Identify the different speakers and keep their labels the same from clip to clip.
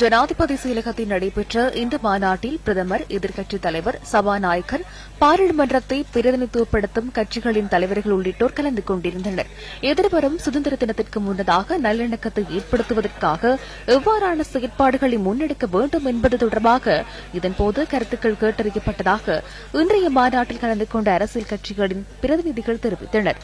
Speaker 1: ஜனாதிபதி செயலகத்தில் நடைபெற்ற இந்த மாநாட்டில் பிரதமர் எதிர்க்கட்சித் தலைவர் சபாநாயகர் பாராளுமன்றத்தை பிரதிநிதித்துவப்படுத்தும் கட்சிகளின் தலைவர்கள் உள்ளிட்டோர் கலந்து கொண்டிருந்தனர் எதிர்வரும் சுதந்திர தினத்திற்கு முன்னதாக நல்லிணக்கத்தை ஏற்படுத்துவதற்காக எவ்வாறான செயற்பாடுகளை முன்னெடுக்க வேண்டும் என்பது தொடர்பாக இதன்போது கருத்துக்கள் கேட்டறியப்பட்டதாக இன்றைய மாநாட்டில் கலந்து கொண்ட அரசியல் கட்சிகளின் பிரதிநிதிகள் தெரிவித்தனர்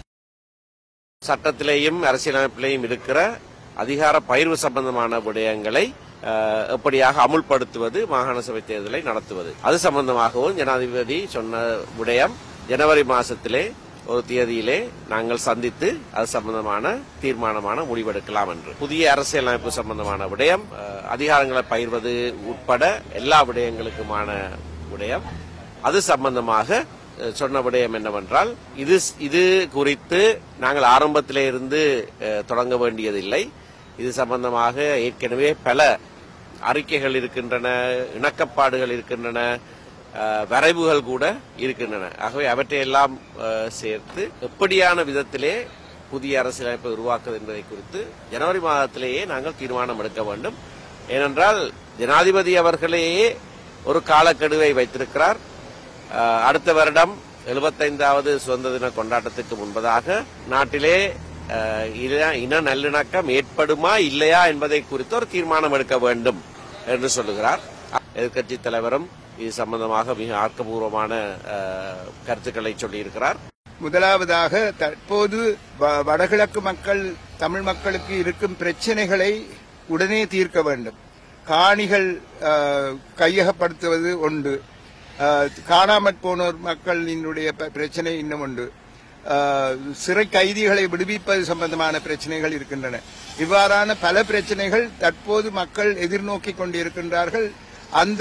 Speaker 2: சட்டத்திலேயும் அரசியலமைப்பிலேயும் இருக்கிற அதிகார பகிர்வு சம்பந்தமான விடயங்களை அஹ், எப்படியாக அமுல்படுத்துவது மாகாண சபை தேர்தலை நடத்துவது அது சம்பந்தமாகவும் ஜனாதிபதி சொன்ன விடயம் ஜனவரி மாசத்திலே ஒரு தேதியிலே நாங்கள் சந்தித்து அது சம்பந்தமான தீர்மானமான முடிவெடுக்கலாம் என்று புதிய அரசியலமைப்பு சம்பந்தமான விடயம் அஹ், அதிகாரங்களை பகிர்வது உட்பட எல்லா விடயங்களுக்குமான விடயம் அது சம்பந்தமாக அஹ், சொன்ன விடயம் என்னவென்றால் இது இது குறித்து நாங்கள் ஆரம்பத்திலே இருந்து அஹ், தொடங்க வேண்டியதில்லை இது சம்பந்தமாக ஏற்கனவே பல அறிக்கைகள் இருக்கின்றன இணக்கப்பாடுகள் இருக்கின்றன அஹ், வரைவுகள் கூட இருக்கின்றன ஆகவே அவற்றையெல்லாம் அஹ், சேர்த்து எப்படியான விதத்திலே புதிய அரசியலமைப்பை உருவாக்குவது என்பதை குறித்து ஜனவரி மாதத்திலேயே நாங்கள் தீர்மானம் எடுக்க வேண்டும் ஏனென்றால் ஜனாதிபதி அவர்களேயே ஒரு காலக்கெடுவை வைத்திருக்கிறார் அஹ், அடுத்த வருடம் எழுபத்தைந்தாவது சுதந்திர தின கொண்டாட்டத்துக்கு முன்பதாக நாட்டிலே அஹ், இன- இன நல்லிணக்கம் ஏற்படுமா இல்லையா என்பதை குறித்து ஒரு தீர்மானம் எடுக்க வேண்டும் என்று சொல்லுகிறார் எதிர்க்கட்சி தலைவரும் இது சம்பந்தமாக மிக ஆக்கப்பூர்வமான அஹ், கருத்துக்களை சொல்லியிருக்கிறார்
Speaker 3: முதலாவதாக தற்போது வ- வடகிழக்கு மக்கள் தமிழ் மக்களுக்கு இருக்கும் பிரச்சனைகளை உடனே தீர்க்க வேண்டும் காணிகள் அஹ், கையகப்படுத்துவது ஒன்று அஹ், காணாமற் போனோர் மக்களினுடைய ப- பிரச்சனை இன்னும் உண்டு அஹ், சிறை கைதிகளை விடுவிப்பது சம்பந்தமான பிரச்சனைகள் இருக்கின்றன இவ்வாறான பல பிரச்சனைகள் தற்போது மக்கள் எதிர்நோக்கி கொண்டிருக்கின்றார்கள் அந்த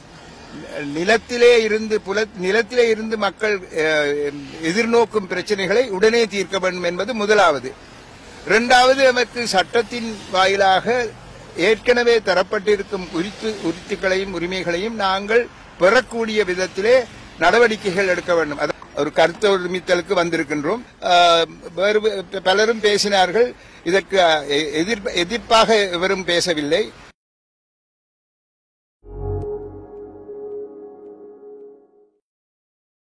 Speaker 3: நிலத்திலே இருந்து புல நிலத்திலே இருந்து மக்கள் அஹ், எதிர்நோக்கும் பிரச்சனைகளை உடனே தீர்க்க வேண்டும் என்பது முதலாவது இரண்டாவது நமக்கு சட்டத்தின் வாயிலாக ஏற்கனவே தரப்பட்டிருக்கும் உரித்து உரித்துக்களையும் உரிமைகளையும் நாங்கள் பெறக்கூடிய விதத்திலே நடவடிக்கைகள் எடுக்க வேண்டும் அது ஒரு கருத்து ஒருமித்தலுக்கு வந்திருக்கின்றோம் அஹ், வேறு பலரும் பேசினார்கள் இதற்கு எதிர் எதிர்ப்பாக எவரும் பேசவில்லை